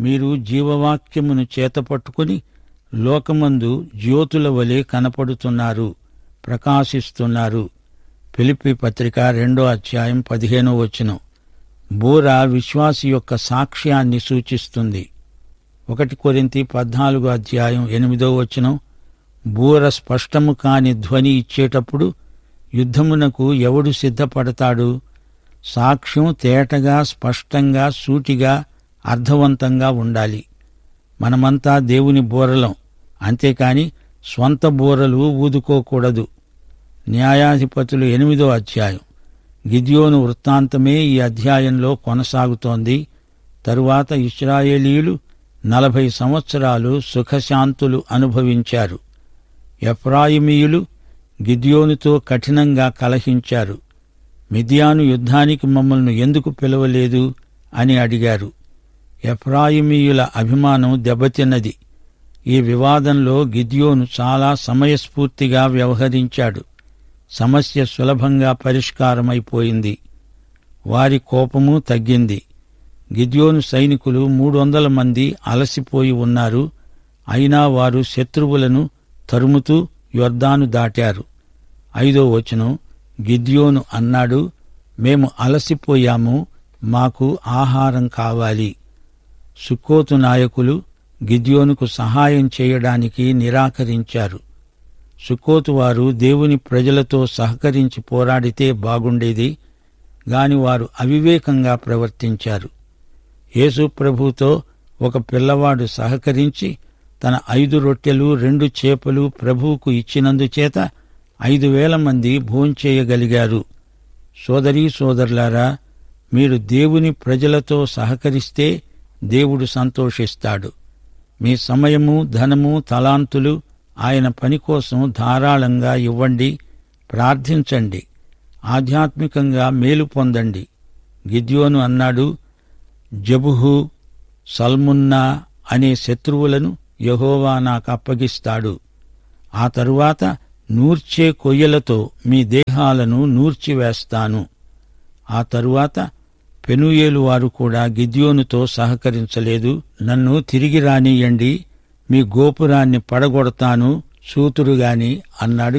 మీరు జీవవాక్యమును చేతపట్టుకుని లోకమందు జ్యోతుల వలె కనపడుతున్నారు ప్రకాశిస్తున్నారు పిలిపి పత్రిక రెండో అధ్యాయం పదిహేనో వచనం బూర విశ్వాసి యొక్క సాక్ష్యాన్ని సూచిస్తుంది ఒకటి కొరింతి పద్నాలుగో అధ్యాయం ఎనిమిదో వచనం బూర స్పష్టము కాని ధ్వని ఇచ్చేటప్పుడు యుద్ధమునకు ఎవడు సిద్ధపడతాడు సాక్ష్యం తేటగా స్పష్టంగా సూటిగా అర్థవంతంగా ఉండాలి మనమంతా దేవుని బూరలం అంతేకాని స్వంత బూరలు ఊదుకోకూడదు న్యాయాధిపతులు ఎనిమిదో అధ్యాయం గిద్యోను వృత్తాంతమే ఈ అధ్యాయంలో కొనసాగుతోంది తరువాత ఇస్రాయేలీయులు నలభై సంవత్సరాలు సుఖశాంతులు అనుభవించారు ఎఫ్రాయిమీయులు గిద్యోనుతో కఠినంగా కలహించారు మిథియాను యుద్ధానికి మమ్మల్ని ఎందుకు పిలవలేదు అని అడిగారు ఎఫ్రాయిమీయుల అభిమానం దెబ్బతిన్నది ఈ వివాదంలో గిద్యోను చాలా సమయస్ఫూర్తిగా వ్యవహరించాడు సమస్య సులభంగా పరిష్కారమైపోయింది వారి కోపము తగ్గింది గిద్యోను సైనికులు మూడు వందల మంది అలసిపోయి ఉన్నారు అయినా వారు శత్రువులను తరుముతూ యొర్దాను దాటారు ఐదో వచనం గిద్యోను అన్నాడు మేము అలసిపోయాము మాకు ఆహారం కావాలి సుక్కోతు నాయకులు గిద్యోనుకు సహాయం చేయడానికి నిరాకరించారు సుక్కోతు వారు దేవుని ప్రజలతో సహకరించి పోరాడితే బాగుండేది గాని వారు అవివేకంగా ప్రవర్తించారు యేసు ప్రభుతో ఒక పిల్లవాడు సహకరించి తన ఐదు రొట్టెలు రెండు చేపలు ప్రభువుకు ఇచ్చినందుచేత ఐదు వేల మంది భోంచేయగలిగారు సోదరీ సోదరులారా మీరు దేవుని ప్రజలతో సహకరిస్తే దేవుడు సంతోషిస్తాడు మీ సమయము ధనము తలాంతులు ఆయన పని కోసం ధారాళంగా ఇవ్వండి ప్రార్థించండి ఆధ్యాత్మికంగా మేలు పొందండి గిద్యోను అన్నాడు జబుహు సల్మున్నా అనే శత్రువులను యహోవా నాకు అప్పగిస్తాడు ఆ తరువాత నూర్చే కొయ్యలతో మీ దేహాలను నూర్చివేస్తాను ఆ తరువాత పెనుయేలు వారు కూడా గిద్యోనుతో సహకరించలేదు నన్ను తిరిగి రానియండి మీ గోపురాన్ని పడగొడతాను సూతురుగాని అన్నాడు